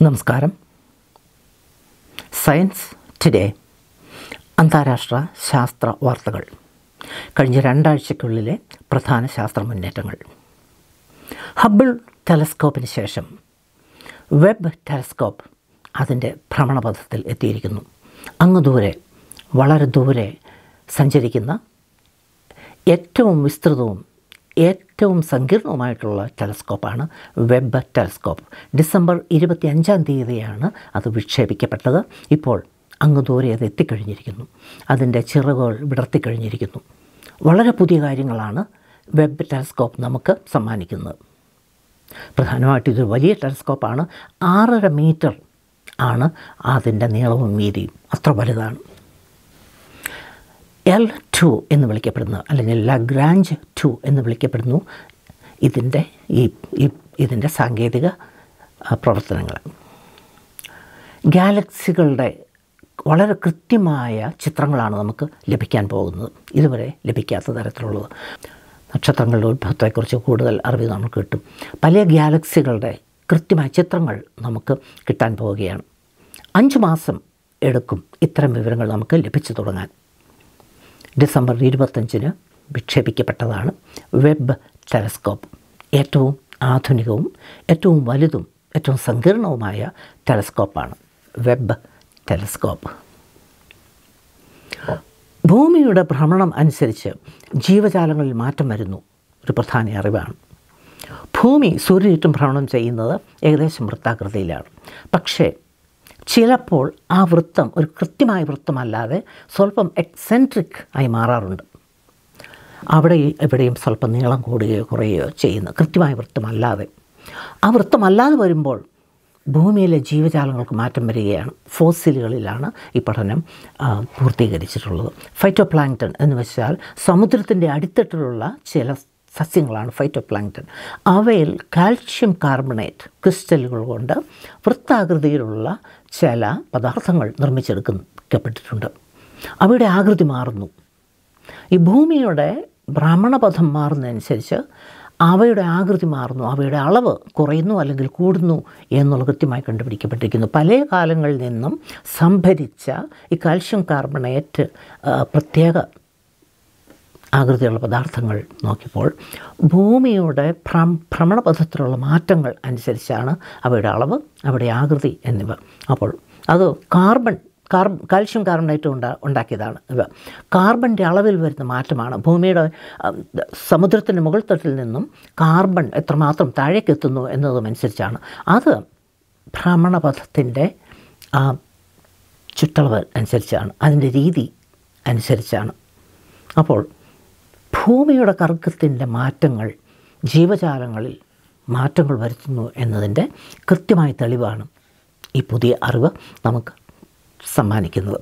നമസ്കാരം science today അന്താരാഷ്ട്ര ശാസ്ത്ര വാർത്തകൾ കഴിഞ്ഞ രണ്ടാഴ്ചയ്ക്കുള്ളിലെ പ്രധാന ശാസ്ത്ര മുന്നേറ്റങ്ങൾ ഹബിൾ ടെലസ്കോപ്പിന് ശേഷം വെബ് ടെലസ്കോപ്പ് അതിൻ്റെ ഭ്രമണപഥത്തിൽ എത്തിയിരിക്കുന്നു അങ്ങ് ദൂരെ വളരെ ദൂരെ സഞ്ചരിക്കുന്ന ഏറ്റവും വിസ്തൃതവും ഏറ്റവും സങ്കീർണവുമായിട്ടുള്ള ടെലസ്കോപ്പാണ് വെബ് ടെലസ്കോപ്പ് ഡിസംബർ ഇരുപത്തി അഞ്ചാം തീയതിയാണ് അത് വിക്ഷേപിക്കപ്പെട്ടത് ഇപ്പോൾ അങ്ങ് ദൂരെ അത് എത്തിക്കഴിഞ്ഞിരിക്കുന്നു അതിൻ്റെ ചിറകുകൾ വിടർത്തിക്കഴിഞ്ഞിരിക്കുന്നു വളരെ പുതിയ കാര്യങ്ങളാണ് വെബ് ടെലസ്കോപ്പ് നമുക്ക് സമ്മാനിക്കുന്നത് പ്രധാനമായിട്ടും ഇതൊരു വലിയ ടെലസ്കോപ്പാണ് ആറര മീറ്റർ ആണ് അതിൻ്റെ നീളവും വീതിയും അത്ര വലുതാണ് എൽ ടു എന്ന് വിളിക്കപ്പെടുന്നു അല്ലെങ്കിൽ ലഗ്രാഞ്ച് ടു എന്ന് വിളിക്കപ്പെടുന്നു ഇതിൻ്റെ ഈ ഈ ഇതിൻ്റെ സാങ്കേതിക ആ, പ്രവർത്തനങ്ങൾ ഗാലക്സികളുടെ വളരെ കൃത്യമായ ചിത്രങ്ങളാണ് നമുക്ക് ലഭിക്കാൻ പോകുന്നത് ഇതുവരെ ലഭിക്കാത്ത തരത്തിലുള്ളത് നക്ഷത്രങ്ങളുടെ ഉത്ഭവത്തെക്കുറിച്ച് കൂടുതൽ അറിവ് നമുക്ക് കിട്ടും പല ഗാലക്സികളുടെ കൃത്യമായ ചിത്രങ്ങൾ നമുക്ക് കിട്ടാൻ പോവുകയാണ് അഞ്ച് മാസം എടുക്കും ഇത്തരം വിവരങ്ങൾ നമുക്ക് ലഭിച്ചു തുടങ്ങാൻ ഡിസംബർ ഇരുപത്തഞ്ചിന് വിക്ഷേപിക്കപ്പെട്ടതാണ് വെബ് ടെലസ്കോപ്പ് ഏറ്റവും ആധുനികവും ഏറ്റവും വലുതും ഏറ്റവും സങ്കീർണവുമായ ടെലസ്കോപ്പാണ് വെബ് ടെലസ്കോപ്പ് ഭൂമിയുടെ ഭ്രമണം അനുസരിച്ച് ജീവജാലങ്ങളിൽ മാറ്റം വരുന്നു ഒരു പ്രധാന അറിവാണ് ഭൂമി സൂര്യചുറ്റും ഭ്രമണം ചെയ്യുന്നത് ഏകദേശം വൃത്താകൃതിയിലാണ് പക്ഷേ ചിലപ്പോൾ ആ വൃത്തം ഒരു കൃത്യമായ വൃത്തമല്ലാതെ സ്വല്പം എക്സെൻട്രിക് ആയി മാറാറുണ്ട് അവിടെ എവിടെയും സ്വല്പം നീളം കൂടുകയോ കുറയുകയോ ചെയ്യുന്നു കൃത്യമായ വൃത്തമല്ലാതെ ആ വൃത്തമല്ലാതെ വരുമ്പോൾ ഭൂമിയിലെ ജീവജാലങ്ങൾക്ക് മാറ്റം വരികയാണ് ഫോസിലുകളിലാണ് ഈ പഠനം ആ, പൂർത്തീകരിച്ചിട്ടുള്ളത് ഫൈറ്റോ പ്ലാങ്ക്ടൺ എന്ന് വെച്ചാൽ സമുദ്രത്തിൻ്റെ അടിത്തട്ടിലുള്ള ചില സസ്യങ്ങളാണ് ഫൈറ്റോ പ്ലാങ്ക്ടൺ അവയിൽ കാൽഷ്യം കാർബണേറ്റ് ക്രിസ്റ്റലുകൾ കൊണ്ട് വൃത്താകൃതിയിലുള്ള ചില പദാർത്ഥങ്ങൾ നിർമ്മിച്ചെടുക്കപ്പെട്ടിട്ടുണ്ട് അവയുടെ ആകൃതി മാറുന്നു ഈ ഭൂമിയുടെ ഭ്രമണപഥം മാറുന്നതനുസരിച്ച് അവയുടെ ആകൃതി മാറുന്നു അവയുടെ അളവ് കുറയുന്നു അല്ലെങ്കിൽ കൂടുന്നു എന്നുള്ളത് കൃത്യമായി കണ്ടുപിടിക്കപ്പെട്ടിരിക്കുന്നു പല കാലങ്ങളിൽ നിന്നും സംഭരിച്ച ഈ കാൽഷ്യം കാർബണേറ്റ് ആ, പ്രത്യേക ആകൃതിയുള്ള പദാർത്ഥങ്ങൾ നോക്കിയപ്പോൾ ഭൂമിയുടെ ഭ്രം ഭ്രമണപഥത്തിലുള്ള മാറ്റങ്ങൾ അനുസരിച്ചാണ് അവയുടെ അളവ് അവയുടെ ആകൃതി എന്നിവ അപ്പോൾ അത് കാർബൺ കാർ കാൽഷ്യം കാർബണേറ്റ് ഉണ്ടാ ഉണ്ടാക്കിയതാണ് ഇവ കാർബണിൻ്റെ അളവിൽ വരുന്ന മാറ്റമാണ് ഭൂമിയുടെ ഉം, സമുദ്രത്തിൻ്റെ മുകൾ തട്ടിൽ നിന്നും കാർബൺ എത്രമാത്രം താഴേക്ക് എത്തുന്നു എന്നതും അനുസരിച്ചാണ് അത് ഭ്രമണപഥത്തിൻ്റെ ആ ചുറ്റളവ് അനുസരിച്ചാണ് അതിൻ്റെ രീതി അനുസരിച്ചാണ് അപ്പോൾ ഭൂമിയുടെ കർക്കത്തിൻ്റെ മാറ്റങ്ങൾ ജീവജാലങ്ങളിൽ മാറ്റങ്ങൾ വരുത്തുന്നു എന്നതിൻ്റെ കൃത്യമായ തെളിവാണ് ഈ പുതിയ അറിവ് നമുക്ക് സമ്മാനിക്കുന്നത്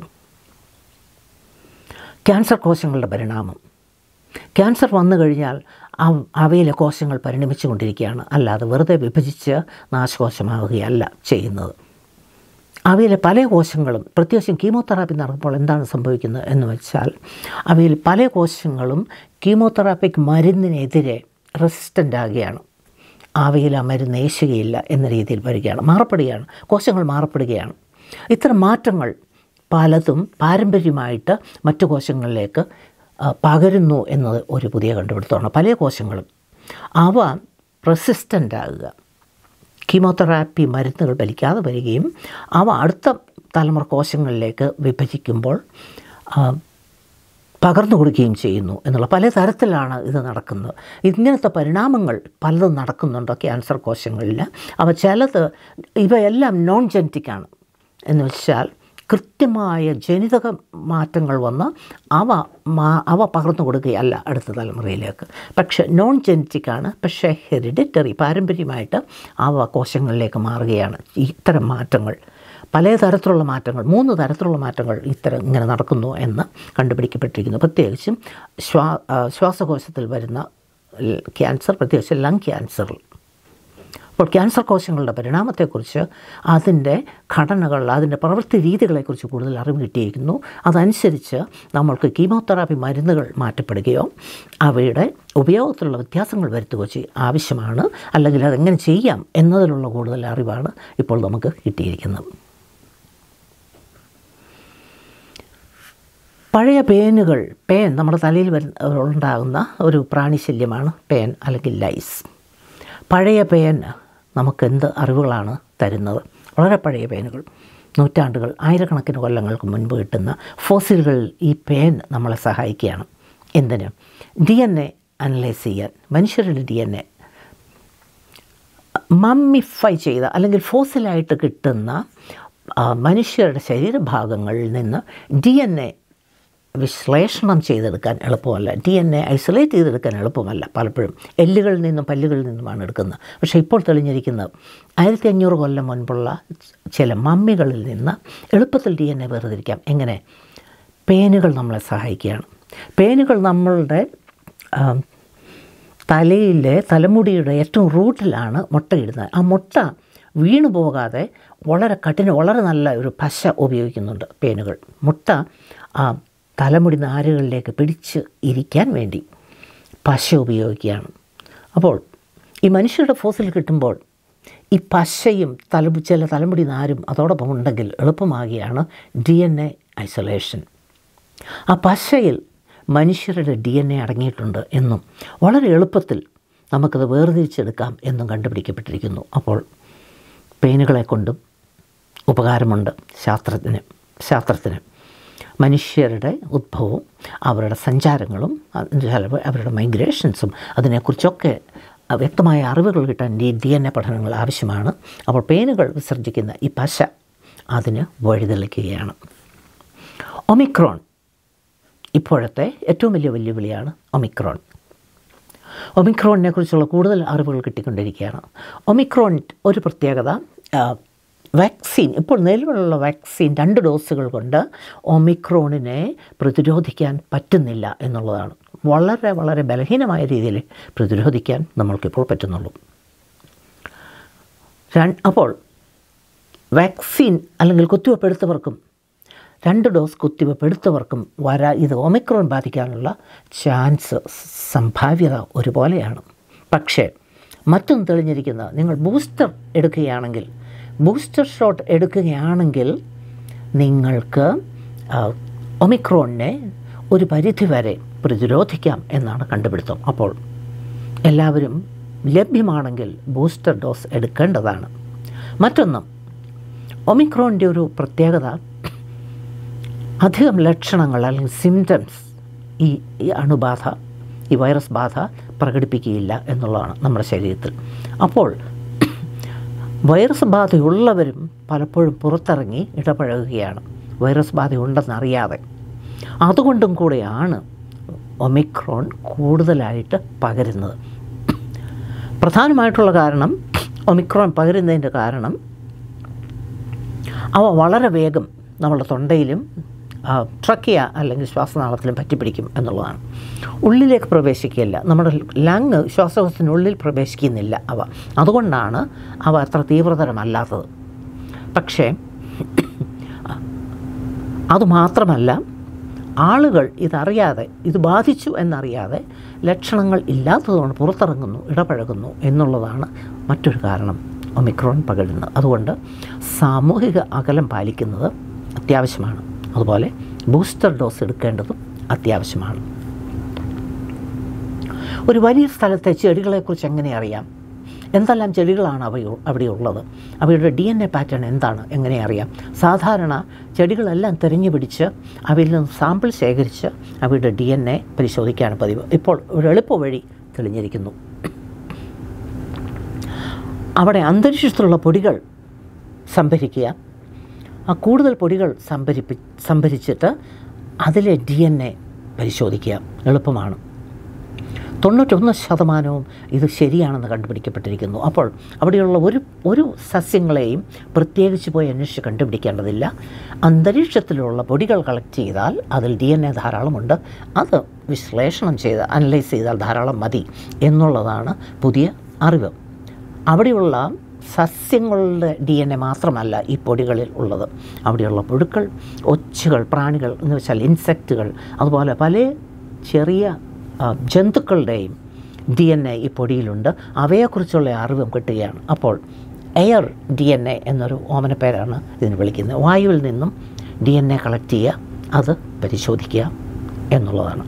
ക്യാൻസർ കോശങ്ങളുടെ പരിണാമം ക്യാൻസർ വന്നു കഴിഞ്ഞാൽ അവ- അവയിലെ കോശങ്ങൾ പരിണമിച്ചു കൊണ്ടിരിക്കുകയാണ് അല്ലാതെ വെറുതെ വിഭജിച്ച് നാശകോശമാവുകയല്ല ചെയ്യുന്നത് അവയിലെ പല കോശങ്ങളും പ്രത്യേകിച്ചും കീമോതെറാപ്പി നടക്കുമ്പോൾ എന്താണ് സംഭവിക്കുന്നത് എന്ന് വെച്ചാൽ അവയിൽ പല കോശങ്ങളും കീമോതെറാപ്പിക് മരുന്നിനെതിരെ റെസിസ്റ്റൻ്റ് ആകുകയാണ് അവയിൽ ആ മരുന്ന് ഏശുകയില്ല എന്ന രീതിയിൽ വരികയാണ് മാറപ്പെടുകയാണ് കോശങ്ങൾ മാറപ്പെടുകയാണ് ഇത്തരം മാറ്റങ്ങൾ പലതും പാരമ്പര്യമായിട്ട് മറ്റു കോശങ്ങളിലേക്ക് ആ, പകരുന്നു എന്നത് ഒരു പുതിയ കണ്ടുപിടുത്തമാണ് പല കോശങ്ങളും അവ റെസിസ്റ്റൻ്റ് ആകുക കീമോതെറാപ്പി മരുന്നുകൾ വലിക്കാതെ വരികയും അവ അടുത്ത തലമുറ കോശങ്ങളിലേക്ക് വിഭജിക്കുമ്പോൾ ആ, പകർന്നു കൊടുക്കുകയും ചെയ്യുന്നു എന്നുള്ള പല തരത്തിലാണ് ഇത് നടക്കുന്നത് ഇങ്ങനത്തെ പരിണാമങ്ങൾ പലതും നടക്കുന്നുണ്ട് ക്യാൻസർ കോശങ്ങളിൽ അവ ചിലത് ഇവയെല്ലാം നോൺ ജനറ്റിക്കാണ് എന്ന് വെച്ചാൽ കൃത്യമായ ജനിതക മാറ്റങ്ങൾ വന്ന് അവ മാ അവ പകർന്നു കൊടുക്കുകയല്ല അടുത്ത തലമുറയിലേക്ക് പക്ഷേ നോൺ ജനറ്റിക്കാണ് പക്ഷേ ഹെറിഡിറ്ററി പാരമ്പര്യമായിട്ട് അവ കോശങ്ങളിലേക്ക് മാറുകയാണ് ഇത്തരം മാറ്റങ്ങൾ പല തരത്തിലുള്ള മാറ്റങ്ങൾ മൂന്ന് തരത്തിലുള്ള മാറ്റങ്ങൾ ഇത്തരം ഇങ്ങനെ നടക്കുന്നു എന്ന് കണ്ടുപിടിക്കപ്പെട്ടിരിക്കുന്നു പ്രത്യേകിച്ചും ശ്വാ ആ, ശ്വാസകോശത്തിൽ വരുന്ന ൽ- ക്യാൻസർ പ്രത്യേകിച്ച് ലങ് ക്യാൻസറിൽ അപ്പോൾ ക്യാൻസർ കോശങ്ങളുടെ പരിണാമത്തെക്കുറിച്ച് അതിൻ്റെ ഘടനകൾ അതിൻ്റെ പ്രവൃത്തി രീതികളെക്കുറിച്ച് കൂടുതൽ അറിവ് കിട്ടിയിരിക്കുന്നു അതനുസരിച്ച് നമ്മൾക്ക് കീമോതെറാപ്പി മരുന്നുകൾ മാറ്റപ്പെടുകയോ അവയുടെ ഉപയോഗത്തിലുള്ള വ്യത്യാസങ്ങൾ വരുത്തുകയോ ചെയ്യും ആവശ്യമാണ് അല്ലെങ്കിൽ അതെങ്ങനെ ചെയ്യാം എന്നതിലുള്ള കൂടുതൽ അറിവാണ് ഇപ്പോൾ നമുക്ക് കിട്ടിയിരിക്കുന്നത് പഴയ പേനുകൾ പേൻ നമ്മുടെ തലയിൽ വരുന്ന ഉണ്ടാകുന്ന ഒരു പ്രാണിശല്യമാണ് പേൻ അല്ലെങ്കിൽ ലൈസ് പഴയ പേൻ നമുക്ക് എന്ത് അറിവുകളാണ് തരുന്നത് വളരെ പഴയ പേനുകൾ നൂറ്റാണ്ടുകൾ ആയിരക്കണക്കിന് കൊല്ലങ്ങൾക്ക് മുൻപ് കിട്ടുന്ന ഫോസിലുകൾ ഈ പേൻ നമ്മളെ സഹായിക്കുകയാണ് എന്തിന് ഡി എൻ എ അനലൈസ് ചെയ്യാൻ മനുഷ്യരുടെ ഡി എൻ എ മമ്മിഫൈ ചെയ്ത അല്ലെങ്കിൽ ഫോസിലായിട്ട് കിട്ടുന്ന ആ, മനുഷ്യരുടെ ശരീരഭാഗങ്ങളിൽ നിന്ന് ഡി എൻ എ വിശ്ലേഷണം ചെയ്തെടുക്കാൻ എളുപ്പമല്ല ഡി എൻ എ ഐസൊലേറ്റ് ചെയ്തെടുക്കാൻ എളുപ്പമല്ല പലപ്പോഴും എല്ലുകളിൽ നിന്നും പല്ലുകളിൽ നിന്നുമാണ് എടുക്കുന്നത് പക്ഷേ ഇപ്പോൾ തെളിഞ്ഞിരിക്കുന്നത് ആയിരത്തി അഞ്ഞൂറ് കൊല്ലം മുൻപുള്ള ചില മമ്മികളിൽ നിന്ന് എളുപ്പത്തിൽ ഡി എൻ എ വേർതിരിക്കാം എങ്ങനെ പേനുകൾ നമ്മളെ സഹായിക്കുകയാണ് പേനുകൾ നമ്മളുടെ ആ, തലയിലെ തലമുടിയുടെ ഏറ്റവും റൂട്ടിലാണ് മുട്ടയിടുന്നത് ആ മുട്ട വീണു പോകാതെ വളരെ കഠിന വളരെ നല്ല ഒരു പശ ഉപയോഗിക്കുന്നുണ്ട് പേനുകൾ മുട്ട ആ തലമുടി നാരുകളിലേക്ക് പിടിച്ച് ഇരിക്കാൻ വേണ്ടി പശ ഉപയോഗിക്കുകയാണ് അപ്പോൾ ഈ മനുഷ്യരുടെ ഫോസിൽ കിട്ടുമ്പോൾ ഈ പശയും തല ചില തലമുടി നാരും അതോടൊപ്പം ഉണ്ടെങ്കിൽ എളുപ്പമാകുകയാണ് ഡി എൻ എ ഐസൊലേഷൻ ആ പശയിൽ മനുഷ്യരുടെ ഡി എൻ എ അടങ്ങിയിട്ടുണ്ട് എന്നും വളരെ എളുപ്പത്തിൽ നമുക്കത് വേർതിരിച്ചെടുക്കാം എന്നും കണ്ടുപിടിക്കപ്പെട്ടിരിക്കുന്നു അപ്പോൾ പെയിനുകളെ കൊണ്ടും ഉപകാരമുണ്ട് ശാസ്ത്രത്തിന് ശാസ്ത്രത്തിന് മനുഷ്യരുടെ ഉദ്ഭവവും അവരുടെ സഞ്ചാരങ്ങളും അതിൻ്റെ ചിലവ് അവരുടെ മൈഗ്രേഷൻസും അതിനെക്കുറിച്ചൊക്കെ വ്യക്തമായ അറിവുകൾ കിട്ടാൻ ഡി ഡി എൻ എ പഠനങ്ങൾ ആവശ്യമാണ് അപ്പോൾ പേനുകൾ വിസർജിക്കുന്ന ഈ പശ അതിന് വഴിതെളിക്കുകയാണ് ഒമിക്രോൺ ഇപ്പോഴത്തെ ഏറ്റവും വലിയ വെല്ലുവിളിയാണ് ഒമിക്രോൺ ഒമിക്രോണിനെ കുറിച്ചുള്ള കൂടുതൽ അറിവുകൾ കിട്ടിക്കൊണ്ടിരിക്കുകയാണ് ഒമിക്രോൺ ഒരു പ്രത്യേകത ആ, വാക്സിൻ ഇപ്പോൾ നിലവിലുള്ള വാക്സിൻ രണ്ട് ഡോസുകൾ കൊണ്ട് ഒമിക്രോണിനെ പ്രതിരോധിക്കാൻ പറ്റുന്നില്ല എന്നുള്ളതാണ് വളരെ വളരെ ബലഹീനമായ രീതിയിൽ പ്രതിരോധിക്കാൻ നമ്മൾക്കിപ്പോൾ പറ്റുന്നുള്ളൂ രൺ- അപ്പോൾ വാക്സിൻ അല്ലെങ്കിൽ കുത്തിവയ്പ്പ് എടുത്തവർക്കും രണ്ട് ഡോസ് കുത്തിവയ്പ്പ് എടുത്തവർക്കും വരാ ഇത് ഒമിക്രോൺ ബാധിക്കാനുള്ള ചാൻസ് സംഭാവ്യത ഒരുപോലെയാണ് പക്ഷേ മറ്റൊന്ന് തെളിഞ്ഞിരിക്കുന്നത് നിങ്ങൾ ബൂസ്റ്റർ എടുക്കുകയാണെങ്കിൽ ബൂസ്റ്റർ ഷോട്ട് എടുക്കുകയാണെങ്കിൽ നിങ്ങൾക്ക് ആ, ഒമിക്രോണിനെ ഒരു പരിധിവരെ പ്രതിരോധിക്കാം എന്നാണ് കണ്ടുപിടുത്തം അപ്പോൾ എല്ലാവരും ലഭ്യമാണെങ്കിൽ ബൂസ്റ്റർ ഡോസ് എടുക്കേണ്ടതാണ് മറ്റൊന്ന് ഒമിക്രോണിൻ്റെ ഒരു പ്രത്യേകത അധികം ലക്ഷണങ്ങൾ അല്ലെങ്കിൽ സിംറ്റംസ് ഈ ഈ അണുബാധ ഈ വൈറസ് ബാധ പ്രകടിപ്പിക്കുകയില്ല എന്നുള്ളതാണ് നമ്മുടെ ശരീരത്തിൽ അപ്പോൾ വൈറസ് ബാധയുള്ളവരും പലപ്പോഴും പുറത്തിറങ്ങി ഇടപഴകുകയാണ് വൈറസ് ബാധയുണ്ടെന്നറിയാതെ അതുകൊണ്ടും കൂടെയാണ് ഒമിക്രോൺ കൂടുതലായിട്ട് പകരുന്നത് പ്രധാനമായിട്ടുള്ള കാരണം ഒമിക്രോൺ പകരുന്നതിൻ്റെ കാരണം അവ വളരെ വേഗം നമ്മുടെ തൊണ്ടയിലും ആ, ട്രക്കിയ അല്ലെങ്കിൽ ശ്വാസനാളത്തിലും പറ്റിപ്പിടിക്കും എന്നുള്ളതാണ് ഉള്ളിലേക്ക് പ്രവേശിക്കുകയില്ല നമ്മുടെ ലങ് ശ്വാസകോശത്തിനുള്ളിൽ പ്രവേശിക്കുന്നില്ല അവ അതുകൊണ്ടാണ് അവ അത്ര തീവ്രതരമല്ലാത്തത് പക്ഷേ അതുമാത്രമല്ല ആളുകൾ ഇതറിയാതെ ഇത് ബാധിച്ചു എന്നറിയാതെ ലക്ഷണങ്ങൾ ഇല്ലാത്തതുകൊണ്ട് പുറത്തിറങ്ങുന്നു ഇടപഴകുന്നു എന്നുള്ളതാണ് മറ്റൊരു കാരണം ഒമിക്രോൺ പകരുന്നത് അതുകൊണ്ട് സാമൂഹിക അകലം പാലിക്കുന്നത് അത്യാവശ്യമാണ് അതുപോലെ ബൂസ്റ്റർ ഡോസ് എടുക്കേണ്ടതും അത്യാവശ്യമാണ് ഒരു വലിയ സ്ഥലത്തെ ചെടികളെക്കുറിച്ച് എങ്ങനെ അറിയാം എന്തെല്ലാം ചെടികളാണ് അവ അവിടെയുള്ളത് അവയുടെ ഡി എൻ എ പാറ്റേൺ എന്താണ് എങ്ങനെ അറിയാം സാധാരണ ചെടികളെല്ലാം തിരഞ്ഞു പിടിച്ച് അവയിൽ നിന്ന് സാമ്പിൾ ശേഖരിച്ച് അവയുടെ ഡി എൻ എ പരിശോധിക്കുകയാണ് പതിവ് ഇപ്പോൾ ഒരു എളുപ്പ വഴി തെളിഞ്ഞിരിക്കുന്നു അവിടെ അന്തരീക്ഷത്തിലുള്ള പൊടികൾ സംഭരിക്കുക ആ കൂടുതൽ പൊടികൾ സംഭരിപ്പി സംഭരിച്ചിട്ട് അതിലെ ഡി എൻ എ പരിശോധിക്കുക എളുപ്പമാണ് തൊണ്ണൂറ്റൊന്ന് ശതമാനവും ഇത് ശരിയാണെന്ന് കണ്ടുപിടിക്കപ്പെട്ടിരിക്കുന്നു അപ്പോൾ അവിടെയുള്ള ഒരു ഒരു സസ്യങ്ങളെയും പ്രത്യേകിച്ച് പോയി അന്വേഷിച്ച് കണ്ടുപിടിക്കേണ്ടതില്ല അന്തരീക്ഷത്തിലുള്ള പൊടികൾ കളക്ട് ചെയ്താൽ അതിൽ ഡി എൻ എ ധാരാളമുണ്ട് അത് വിശ്ലേഷണം ചെയ്ത് അനലൈസ് ചെയ്താൽ ധാരാളം മതി എന്നുള്ളതാണ് പുതിയ അറിവ് അവിടെയുള്ള സസ്യങ്ങളുടെ ഡി എൻ എ മാത്രമല്ല ഈ പൊടികളിൽ ഉള്ളത് അവിടെയുള്ള പുഴുക്കൾ ഒച്ചുകൾ പ്രാണികൾ എന്ന് വെച്ചാൽ ഇൻസെക്റ്റുകൾ അതുപോലെ പല ചെറിയ ആ, ജന്തുക്കളുടെയും ഡി എൻ എ ഈ പൊടിയിലുണ്ട് അവയെക്കുറിച്ചുള്ള അറിവും കിട്ടുകയാണ് അപ്പോൾ എയർ ഡി എൻ എ എന്നൊരു ഓമനപ്പേരാണ് ഇതിന് വിളിക്കുന്നത് വായുവിൽ നിന്നും ഡി എൻ എ കളക്ട് ചെയ്യുക അത് പരിശോധിക്കുക എന്നുള്ളതാണ്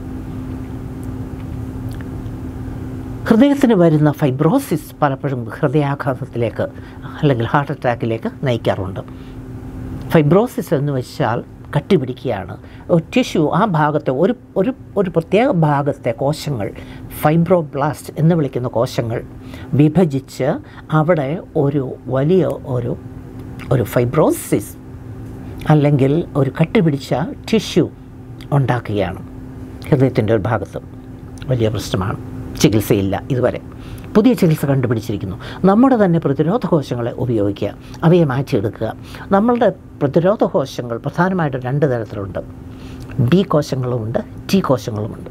ഹൃദയത്തിന് വരുന്ന ഫൈബ്രോസിസ് പലപ്പോഴും ഹൃദയാഘാതത്തിലേക്ക് അല്ലെങ്കിൽ ഹാർട്ട് അറ്റാക്കിലേക്ക് നയിക്കാറുണ്ട് ഫൈബ്രോസിസ് എന്ന് വെച്ചാൽ കട്ടിപിടിക്കുകയാണ് ടിഷ്യൂ ആ ഭാഗത്തെ ഒരു ഒരു ഒരു പ്രത്യേക ഭാഗത്തെ കോശങ്ങൾ ഫൈബ്രോബ്ലാസ്റ്റ് എന്ന് വിളിക്കുന്ന കോശങ്ങൾ വിഭജിച്ച് അവിടെ ഒരു വലിയ ഒരു ഒരു ഫൈബ്രോസിസ് അല്ലെങ്കിൽ ഒരു കട്ടിപിടിച്ച ടിഷ്യൂ ഉണ്ടാക്കുകയാണ് ഹൃദയത്തിൻ്റെ ഒരു ഭാഗത്ത് വലിയ പ്രശ്നമാണ് ചികിത്സയില്ല ഇതുവരെ പുതിയ ചികിത്സ കണ്ടുപിടിച്ചിരിക്കുന്നു നമ്മുടെ തന്നെ പ്രതിരോധ കോശങ്ങളെ ഉപയോഗിക്കുക അവയെ മാറ്റിയെടുക്കുക നമ്മളുടെ പ്രതിരോധ കോശങ്ങൾ പ്രധാനമായിട്ട് രണ്ട് തരത്തിലുണ്ട് ബി കോശങ്ങളുമുണ്ട് ടി കോശങ്ങളുമുണ്ട്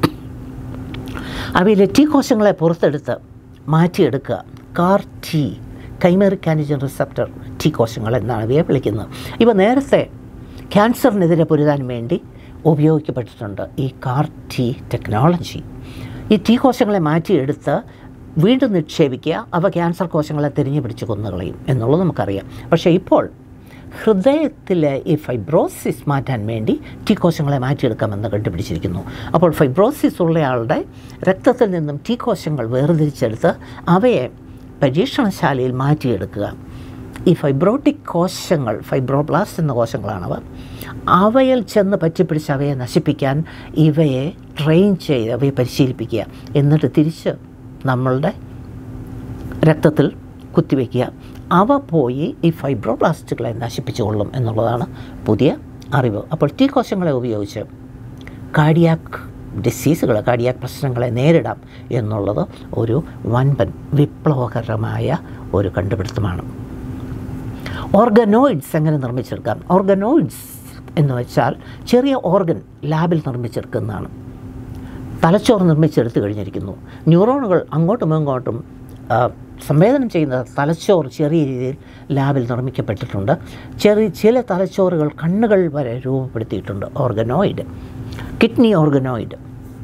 അവയിലെ ടി കോശങ്ങളെ പുറത്തെടുത്ത് മാറ്റിയെടുക്കുക CAR T chimeric antigen receptor T കോശങ്ങൾ എന്നാണ് ഇവയെ വിളിക്കുന്നത് ഇവ നേരത്തെ ക്യാൻസറിനെതിരെ പൊരുതാൻ വേണ്ടി ഉപയോഗിക്കപ്പെട്ടിട്ടുണ്ട് ഈ കാർ ടി ടെക്നോളജി ഈ ടി കോശങ്ങളെ മാറ്റിയെടുത്ത് വീണ്ടും നിക്ഷേപിക്കുക അവ ക്യാൻസർ കോശങ്ങളെ തിരിഞ്ഞു പിടിച്ച് കൊന്നുകളയും എന്നുള്ളത് നമുക്കറിയാം പക്ഷേ ഇപ്പോൾ ഹൃദയത്തിലെ ഈ ഫൈബ്രോസിസ് മാറ്റാൻ വേണ്ടി ടി കോശങ്ങളെ മാറ്റിയെടുക്കാമെന്ന് കണ്ടുപിടിച്ചിരിക്കുന്നു അപ്പോൾ ഫൈബ്രോസിസ് ഉള്ളയാളുടെ രക്തത്തിൽ നിന്നും ടി കോശങ്ങൾ വേർതിരിച്ചെടുത്ത് അവയെ പരീക്ഷണശാലയിൽ മാറ്റിയെടുക്കുക ഈ ഫൈബ്രോട്ടിക് കോശങ്ങൾ ഫൈബ്രോബ്ലാസ്റ്റ് എന്ന കോശങ്ങളാണവ അവയിൽ ചെന്ന് പറ്റിപ്പിടിച്ച് അവയെ നശിപ്പിക്കാൻ ഇവയെ ട്രെയിൻ ചെയ്ത് അവയെ പരിശീലിപ്പിക്കുക എന്നിട്ട് തിരിച്ച് നമ്മളുടെ രക്തത്തിൽ കുത്തിവെക്കുക അവ പോയി ഈ ഫൈബ്രോബ്ലാസ്റ്റുകളെ നശിപ്പിച്ചുകൊള്ളും എന്നുള്ളതാണ് പുതിയ അറിവ് അപ്പോൾ ടി കോശങ്ങളെ ഉപയോഗിച്ച് കാർഡിയാക്ക് ഡിസീസുകൾ കാർഡിയാക്ക് പ്രശ്നങ്ങളെ നേരിടാം എന്നുള്ളത് ഒരു വൻപൻ വിപ്ലവകരമായ ഒരു കണ്ടുപിടുത്തമാണ് ഓർഗനോയിഡ്സ് എങ്ങനെ നിർമ്മിച്ചെടുക്കാം ഓർഗനോയിഡ്സ് എന്ന് വെച്ചാൽ ചെറിയ ഓർഗൻ ലാബിൽ നിർമ്മിച്ചെടുക്കുന്നതാണ് തലച്ചോറ് നിർമ്മിച്ചെടുത്ത് കഴിഞ്ഞിരിക്കുന്നു ന്യൂറോണുകൾ അങ്ങോട്ടും ഇങ്ങോട്ടും ആ, സംവേദനം ചെയ്യുന്ന തലച്ചോറ് ചെറിയ രീതിയിൽ ലാബിൽ നിർമ്മിക്കപ്പെട്ടിട്ടുണ്ട് ചെറിയ ചില തലച്ചോറുകൾ കണ്ണുകൾ വരെ രൂപപ്പെടുത്തിയിട്ടുണ്ട് ഓർഗനോയിഡ് കിഡ്നി ഓർഗനോയിഡ്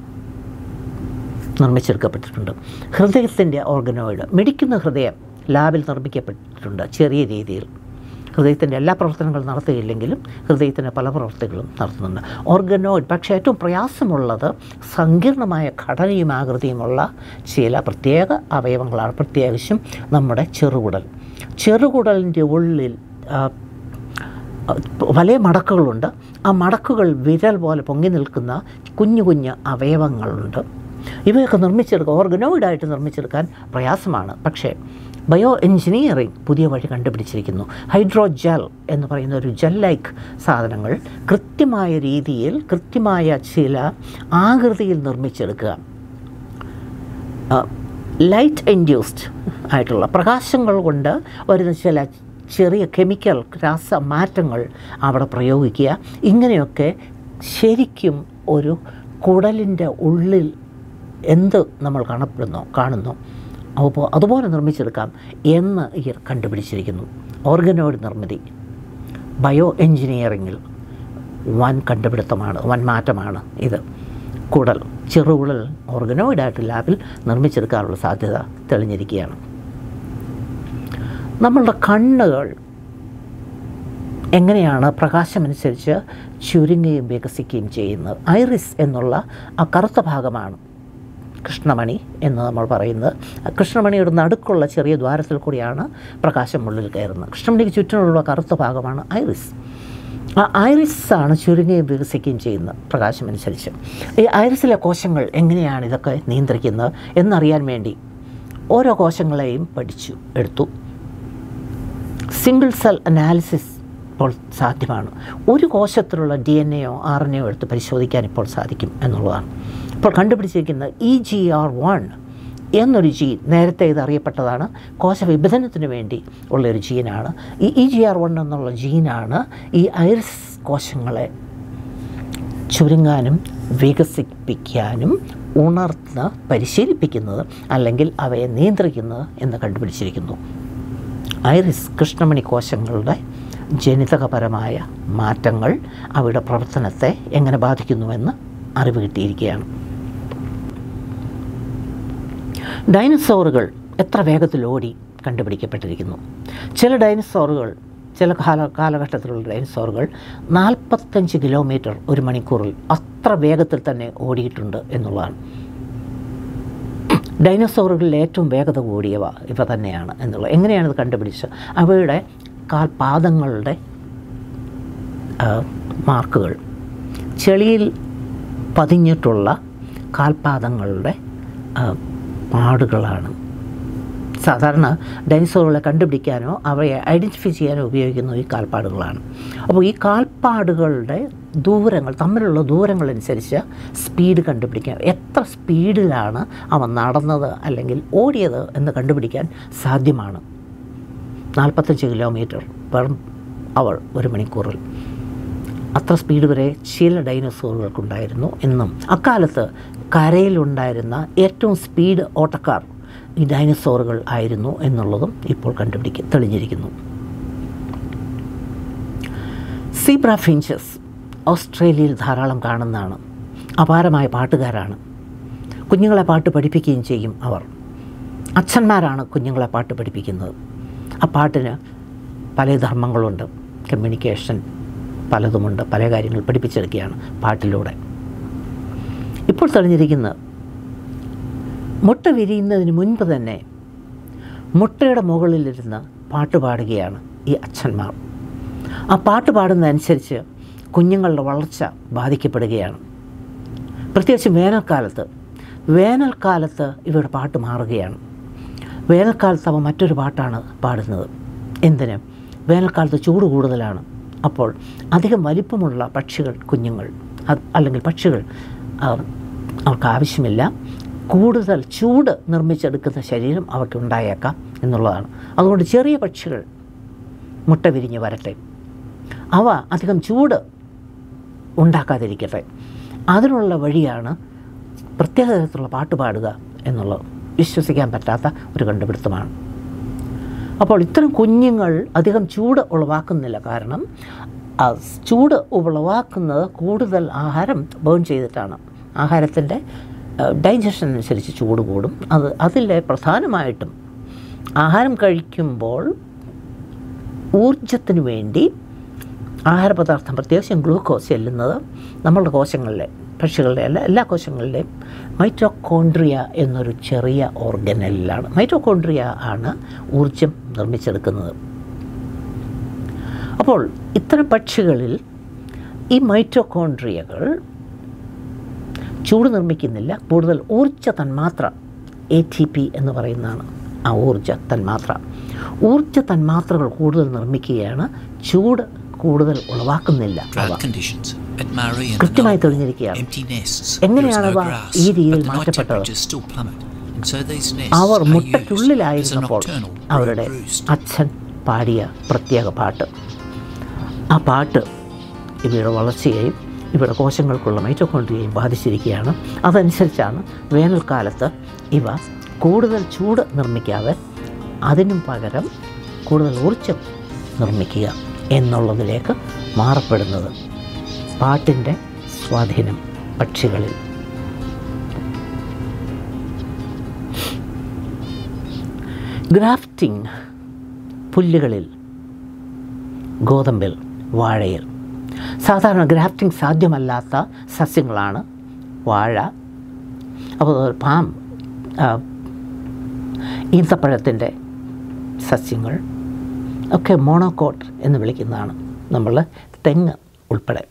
നിർമ്മിച്ചെടുക്കപ്പെട്ടിട്ടുണ്ട് ഹൃദയത്തിൻ്റെ ഓർഗനോയിഡ് മിടിക്കുന്ന ഹൃദയം ലാബിൽ നിർമ്മിക്കപ്പെട്ടിട്ടുണ്ട് ചെറിയ രീതിയിൽ ഹൃദയത്തിൻ്റെ എല്ലാ പ്രവർത്തനങ്ങളും നടത്തുകയില്ലെങ്കിലും ഹൃദയത്തിൻ്റെ പല പ്രവർത്തികളും നടത്തുന്നുണ്ട് ഓർഗനോയിഡ് പക്ഷേ ഏറ്റവും പ്രയാസമുള്ളത് സങ്കീർണമായ ഘടനയും ആകൃതിയുമുള്ള ചില പ്രത്യേക അവയവങ്ങളാണ് പ്രത്യേകിച്ചും നമ്മുടെ ചെറുകുടൽ ചെറുകുടലിൻ്റെ ഉള്ളിൽ ആ, വലിയ മടക്കുകളുണ്ട് ആ മടക്കുകൾ വിരൽ പോലെ പൊങ്ങി നിൽക്കുന്ന കുഞ്ഞു കുഞ്ഞു അവയവങ്ങളുണ്ട് ഇവയൊക്കെ നിർമ്മിച്ചെടുക്കുക ഓർഗനോയിഡായിട്ട് നിർമ്മിച്ചെടുക്കാൻ പ്രയാസമാണ് പക്ഷേ ബയോ എഞ്ചിനീയറിംഗ് പുതിയ വഴി കണ്ടുപിടിച്ചിരിക്കുന്നു ഹൈഡ്രോജെൽ എന്ന് പറയുന്ന ഒരു ജെൽ ലൈക്ക് സാധനങ്ങൾ കൃത്യമായ രീതിയിൽ കൃത്യമായ ചില ആകൃതിയിൽ നിർമ്മിച്ചെടുക്കുക ലൈറ്റ് ഇൻഡ്യൂസ്ഡ് ആയിട്ടുള്ള പ്രകാശങ്ങൾ കൊണ്ട് വരുന്ന ചില ചെറിയ കെമിക്കൽ രാസമാറ്റങ്ങൾ അവിടെ പ്രയോഗിക്കുക ഇങ്ങനെയൊക്കെ ശരിക്കും ഒരു കുടലിൻ്റെ ഉള്ളിൽ എന്ത് നമ്മൾ കാണപ്പെടുന്നോ കാണുന്നു അപ്പോൾ അതുപോലെ നിർമ്മിച്ചെടുക്കാം എന്ന് ഇവർ കണ്ടുപിടിച്ചിരിക്കുന്നു ഓർഗനോയിഡ് നിർമ്മിതി ബയോ എഞ്ചിനീയറിങ്ങിൽ വൻ കണ്ടുപിടുത്തമാണ് വൻ മാറ്റമാണ് ഇത് കുടൽ ചെറുകുടൽ ഓർഗനോയിഡായിട്ട് ലാബിൽ നിർമ്മിച്ചെടുക്കാനുള്ള സാധ്യത തെളിഞ്ഞിരിക്കുകയാണ് നമ്മളുടെ കണ്ണുകൾ എങ്ങനെയാണ് പ്രകാശമനുസരിച്ച് ചുരുങ്ങുകയും വികസിക്കുകയും ചെയ്യുന്നത് ഐറിസ് എന്നുള്ള ആ കറുത്ത ഭാഗമാണ് കൃഷ്ണമണി എന്ന് നമ്മൾ പറയുന്നത് കൃഷ്ണമണിയുടെ നടുക്കുള്ള ചെറിയ ദ്വാരത്തിൽ കൂടിയാണ് പ്രകാശം ഉള്ളിൽ കയറുന്നത് കൃഷ്ണമണിക്ക് ചുറ്റിനുള്ള കറുത്ത ഭാഗമാണ് ഐറിസ് ആ ഐറിസാണ് ചുരുങ്ങുകയും വികസിക്കുകയും ചെയ്യുന്നത് പ്രകാശമനുസരിച്ച് ഈ ഐറിസിലെ കോശങ്ങൾ എങ്ങനെയാണ് ഇതൊക്കെ നിയന്ത്രിക്കുന്നത് എന്നറിയാൻ വേണ്ടി ഓരോ കോശങ്ങളെയും പഠിച്ചു എടുത്തു സിംഗിൾ സെൽ അനാലിസിസ് ഇപ്പോൾ സാധ്യമാണ് ഒരു കോശത്തിലുള്ള ഡി എൻ എയോ ആർ എൻ എയോ എടുത്ത് പരിശോധിക്കാൻ ഇപ്പോൾ സാധിക്കും എന്നുള്ളതാണ് ഇപ്പോൾ കണ്ടുപിടിച്ചിരിക്കുന്ന ഇ ജി ആർ വൺ എന്നൊരു ജീൻ നേരത്തെ ഇത് അറിയപ്പെട്ടതാണ് കോശവിഭജനത്തിന് വേണ്ടി ഉള്ളൊരു ജീനാണ് ഈ ഇ ജി ആർ വൺ എന്നുള്ള ജീനാണ് ഈ ഐറിസ് കോശങ്ങളെ ചുരുങ്ങാനും വികസിപ്പിക്കാനും ഉണർന്ന് പരിശീലിപ്പിക്കുന്നത് അല്ലെങ്കിൽ അവയെ നിയന്ത്രിക്കുന്നത് എന്ന് കണ്ടുപിടിച്ചിരിക്കുന്നു ഐറിസ് കൃഷ്ണമണി കോശങ്ങളുടെ ജനിതകപരമായ മാറ്റങ്ങൾ അവയുടെ പ്രവർത്തനത്തെ എങ്ങനെ ബാധിക്കുന്നുവെന്ന് അറിവ് കിട്ടിയിരിക്കുകയാണ് ഡൈനസോറുകൾ എത്ര വേഗത്തിൽ ഓടി കണ്ടുപിടിക്കപ്പെട്ടിരിക്കുന്നു ചില ഡൈനസോറുകൾ ചില കാല കാലഘട്ടത്തിലുള്ള ഡൈനസോറുകൾ നാൽപ്പത്തഞ്ച് കിലോമീറ്റർ ഒരു മണിക്കൂറിൽ അത്ര വേഗത്തിൽ തന്നെ ഓടിയിട്ടുണ്ട് എന്നുള്ളതാണ് ഡൈനസോറുകളിൽ ഏറ്റവും വേഗത കൂടിയവ ഇവ തന്നെയാണ് എന്നുള്ളത് എങ്ങനെയാണ് ഇത് കണ്ടുപിടിച്ചത് അവയുടെ കാൽപാദങ്ങളുടെ ആ, മാർക്കുകൾ ചെളിയിൽ പതിഞ്ഞിട്ടുള്ള കാൽപാദങ്ങളുടെ ആ, പാടുകളാണ് സാധാരണ ഡൈനസോറുകളെ കണ്ടുപിടിക്കാനോ അവയെ ഐഡൻറ്റിഫൈ ചെയ്യാനോ ഉപയോഗിക്കുന്ന ഈ കാൽപ്പാടുകളാണ് അപ്പോൾ ഈ കാൽപ്പാടുകളുടെ ദൂരങ്ങൾ തമ്മിലുള്ള ദൂരങ്ങളനുസരിച്ച് സ്പീഡ് കണ്ടുപിടിക്കാൻ എത്ര സ്പീഡിലാണ് അവ നടന്നത് അല്ലെങ്കിൽ ഓടിയത് എന്ന് കണ്ടുപിടിക്കാൻ സാധ്യമാണ് നാൽപ്പത്തഞ്ച് കിലോമീറ്റർ പെർ അവർ ഒരു മണിക്കൂറിൽ അത്ര സ്പീഡ് വരെ ചില ഡൈനോസോറുകൾക്കുണ്ടായിരുന്നു എന്നും അക്കാലത്ത് കരയിലുണ്ടായിരുന്ന ഏറ്റവും സ്പീഡ് ഓട്ടക്കാർ ഈ ഡൈനസോറുകൾ ആയിരുന്നു എന്നുള്ളതും ഇപ്പോൾ കണ്ടുപിടിക്ക തെളിഞ്ഞിരിക്കുന്നു സീബ്ര ഫിഞ്ചസ് ഓസ്ട്രേലിയയിൽ ധാരാളം കാണുന്നതാണ് അപാരമായ പാട്ടുകാരാണ് കുഞ്ഞുങ്ങളെ പാട്ട് പഠിപ്പിക്കുകയും ചെയ്യും അവർ അച്ഛന്മാരാണ് കുഞ്ഞുങ്ങളെ പാട്ട് പഠിപ്പിക്കുന്നത് ആ പാട്ടിന് പല ധർമ്മങ്ങളുണ്ട് കമ്മ്യൂണിക്കേഷൻ പലതുമുണ്ട് പല കാര്യങ്ങൾ പഠിപ്പിച്ചെടുക്കുകയാണ് പാട്ടിലൂടെ ഇപ്പോൾ തെളിഞ്ഞിരിക്കുന്നത് മുട്ട വിരിയുന്നതിന് മുൻപ് തന്നെ മുട്ടയുടെ മുകളിലിരുന്ന് പാട്ട് പാടുകയാണ് ഈ അച്ഛന്മാർ ആ പാട്ട് പാടുന്നതനുസരിച്ച് കുഞ്ഞുങ്ങളുടെ വളർച്ച ബാധിക്കപ്പെടുകയാണ് പ്രത്യേകിച്ച് വേനൽക്കാലത്ത് വേനൽക്കാലത്ത് ഇവരുടെ പാട്ട് മാറുകയാണ് വേനൽക്കാലത്ത് അവ മറ്റൊരു പാട്ടാണ് പാടുന്നത് എന്തിന് വേനൽക്കാലത്ത് ചൂട് കൂടുതലാണ് അപ്പോൾ അധികം വലിപ്പമുള്ള പക്ഷികൾ കുഞ്ഞുങ്ങൾ അത് അല്ലെങ്കിൽ പക്ഷികൾ ആ, അവർക്ക് ആവശ്യമില്ല കൂടുതൽ ചൂട് നിർമ്മിച്ചെടുക്കുന്ന ശരീരം അവർക്ക് ഉണ്ടായേക്കാം എന്നുള്ളതാണ് അതുകൊണ്ട് ചെറിയ പക്ഷികൾ മുട്ട വിരിഞ്ഞ് വരട്ടെ അവ അധികം ചൂട് ഉണ്ടാക്കാതിരിക്കട്ടെ അതിനുള്ള വഴിയാണ് പ്രത്യേക തരത്തിലുള്ള പാട്ട് പാടുക എന്നുള്ളത് വിശ്വസിക്കാൻ പറ്റാത്ത ഒരു കണ്ടുപിടുത്തമാണ് അപ്പോൾ ഇത്തരം കുഞ്ഞുങ്ങൾ അധികം ചൂട് ഉളവാക്കുന്നില്ല കാരണം ആ ചൂട് ഉളവാക്കുന്നത് കൂടുതൽ ആഹാരം ബേൺ ചെയ്തിട്ടാണ് ആഹാരത്തിൻ്റെ ഡൈജഷൻ അനുസരിച്ച് ചൂട് കൂടും അത് അതിലെ പ്രധാനമായിട്ടും ആഹാരം കഴിക്കുമ്പോൾ ഊർജത്തിന് വേണ്ടി ആഹാരപദാർത്ഥം പ്രത്യേകിച്ചും ഗ്ലൂക്കോസ് ചെല്ലുന്നത് നമ്മളുടെ കോശങ്ങളിലെ പക്ഷികളുടെ എല്ലാ എല്ലാ കോശങ്ങളിലെയും മൈറ്റോകോൺട്രിയ എന്നൊരു ചെറിയ ഓർഗനലിലാണ് മൈറ്റോകോൺട്രിയ ആണ് ഊർജം നിർമ്മിച്ചെടുക്കുന്നത് അപ്പോൾ ഇത്തരം പക്ഷികളിൽ ഈ മൈറ്റോകോൺട്രിയകൾ ചൂട് നിർമ്മിക്കുന്നില്ല കൂടുതൽ ഊർജ തന്മാത്ര എ ടി പി എന്ന് പറയുന്നതാണ് ആ ഊർജ തന്മാത്ര ഊർജ തന്മാത്രകൾ കൂടുതൽ നിർമ്മിക്കുകയാണ് ചൂട് കൂടുതൽ ഉളവാക്കുന്നില്ല അവ Drought conditions at Maori and കൃത്യമായി Ngāpuhi. തെളിഞ്ഞിരിക്കുകയാണ് Empty nests. എങ്ങനെയാണ് There is no അവ grass, ഈ രീതിയിൽ but the night മാറ്റപ്പെട്ടത്? temperatures still plummet. And so these nests our are used as a മുട്ടയ്ക്കുള്ളിലായിരുന്നപ്പോൾ nocturnal അവരുടെ roost. അച്ഛൻ പാടിയ പ്രത്യേക പാട്ട് ആ പാട്ട് ഇവയുടെ വളർച്ചയെയും ഇവയുടെ കോശങ്ങൾക്കുള്ള മൈറ്റോകോൺട്രിയയും ബാധിച്ചിരിക്കുകയാണ് അതനുസരിച്ചാണ് വേനൽക്കാലത്ത് ഇവ കൂടുതൽ ചൂട് നിർമ്മിക്കാതെ അതിനും പകരം കൂടുതൽ ഊർജം നിർമ്മിക്കുക എന്നുള്ളതിലേക്ക് മാറപ്പെടുന്നത് പാട്ടിൻ്റെ സ്വാധീനം പക്ഷികളിൽ ഗ്രാഫ്റ്റിംഗ് പുല്ലുകളിൽ ഗോതമ്പിൽ വാഴയിൽ സാധാരണ ഗ്രാഫ്റ്റിംഗ് സാധ്യമല്ലാത്ത സസ്യങ്ങളാണ് വാഴ അപ്പോൾ പാം ആ, ഈന്തപ്പഴത്തിൻ്റെ സസ്യങ്ങൾ ഒക്കെ മോണോകോട്ട് എന്ന് വിളിക്കുന്നതാണ് നമ്മൾ തെങ്ങ് ഉൾപ്പെടെ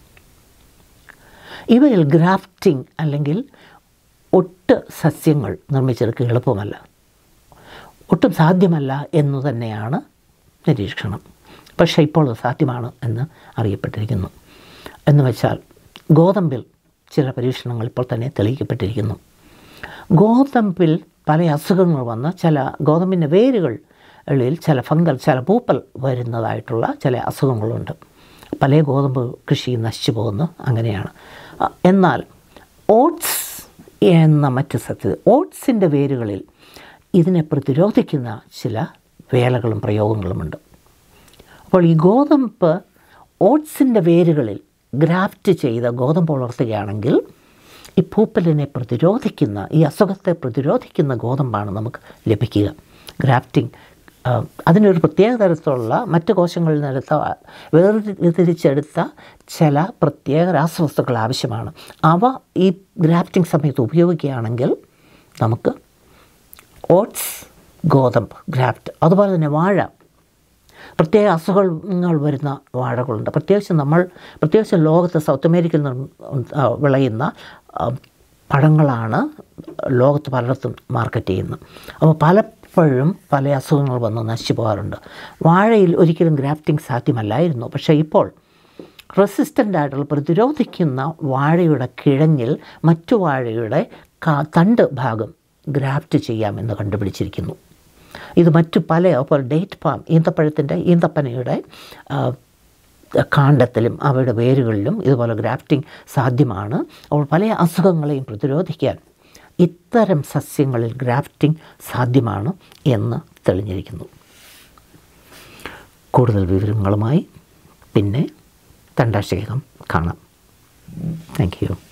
ഇവയിൽ ഗ്രാഫ്റ്റിംഗ് അല്ലെങ്കിൽ ഒട്ട് സസ്യങ്ങൾ നിർമ്മിച്ചെടുക്കുക എളുപ്പമല്ല ഒട്ടും സാധ്യമല്ല എന്നു തന്നെയാണ് നിരീക്ഷണം പക്ഷേ ഇപ്പോൾ അത് സാധ്യമാണ് എന്ന് അറിയപ്പെട്ടിരിക്കുന്നു എന്ന് വെച്ചാൽ ഗോതമ്പിൽ ചില പരീക്ഷണങ്ങൾ ഇപ്പോൾ തന്നെ തെളിയിക്കപ്പെട്ടിരിക്കുന്നു ഗോതമ്പിൽ പല അസുഖങ്ങൾ വന്ന് ചില ഗോതമ്പിൻ്റെ വേരുകളിൽ ചില ഫംഗൽ ചില പൂപ്പൽ വരുന്നതായിട്ടുള്ള ചില അസുഖങ്ങളുണ്ട് പല ഗോതമ്പ് കൃഷി നശിച്ചു പോകുന്നു അങ്ങനെയാണ് അ, എന്നാൽ ഓട്സ് എന്ന മറ്റ് സത്യത ഓട്സിൻ്റെ വേരുകളിൽ ഇതിനെ പ്രതിരോധിക്കുന്ന ചില വേലകളും പ്രയോഗങ്ങളുമുണ്ട് അപ്പോൾ ഈ ഗോതമ്പ് ഓട്സിൻ്റെ വേരുകളിൽ ഗ്രാഫ്റ്റ് ചെയ്ത ഗോതമ്പ് വളർത്തുകയാണെങ്കിൽ ഈ പൂപ്പലിനെ പ്രതിരോധിക്കുന്ന ഈ അസുഖത്തെ പ്രതിരോധിക്കുന്ന ഗോതമ്പാണ് നമുക്ക് ലഭിക്കുക ഗ്രാഫ്റ്റിംഗ് ആ, അതിനൊരു പ്രത്യേക തരത്തിലുള്ള മറ്റ് കോശങ്ങളിൽ നിന്നെടുത്ത വേർതിരിച്ചെടുത്ത ചില പ്രത്യേക രാസവസ്തുക്കൾ ആവശ്യമാണ് അവ ഈ ഗ്രാഫ്റ്റിംഗ് സമയത്ത് ഉപയോഗിക്കുകയാണെങ്കിൽ നമുക്ക് ഓട്സ് ഗോതമ്പ് ഗ്രാഫ്റ്റ് അതുപോലെ തന്നെ വാഴ പ്രത്യേക അസുഖങ്ങൾ വരുന്ന വാഴകളുണ്ട് പ്രത്യേകിച്ച് നമ്മൾ പ്രത്യേകിച്ച് ലോകത്ത് സൗത്ത് അമേരിക്കയിൽ നിന്ന് ആ, വിളയുന്ന ആ, പഴങ്ങളാണ് ലോകത്ത് പലയിടത്തും മാർക്കറ്റ് ചെയ്യുന്നത് അപ്പോൾ പലപ്പോഴും പല അസുഖങ്ങൾ വന്ന് നശിച്ചു പോകാറുണ്ട് വാഴയിൽ ഒരിക്കലും ഗ്രാഫ്റ്റിംഗ് സാധ്യമല്ലായിരുന്നു പക്ഷേ ഇപ്പോൾ റെസിസ്റ്റൻ്റ് ആയിട്ടുള്ള പ്രതിരോധിക്കുന്ന വാഴയുടെ കിഴങ്ങിൽ മറ്റു വാഴയുടെ കാ- തണ്ട് ഭാഗം ഗ്രാഫ്റ്റ് ചെയ്യാമെന്ന് കണ്ടുപിടിച്ചിരിക്കുന്നു ഇത് മറ്റു പല അപ്പോൾ ഡേറ്റ് പാം ഈന്തപ്പഴത്തിൻ്റെ ഈന്തപ്പനയുടെ ആ, കാണ്ഡത്തിലും അവയുടെ വേരുകളിലും ഇതുപോലെ ഗ്രാഫ്റ്റിംഗ് സാധ്യമാണ് അപ്പോൾ പല അസുഖങ്ങളെയും പ്രതിരോധിക്കാൻ ഇത്തരം സസ്യങ്ങളിൽ ഗ്രാഫ്റ്റിംഗ് സാധ്യമാണ് എന്ന് തെളിഞ്ഞിരിക്കുന്നു കൂടുതൽ വിവരങ്ങളുമായി പിന്നെ തണ്ടാശേഖം കാണാം താങ്ക് യു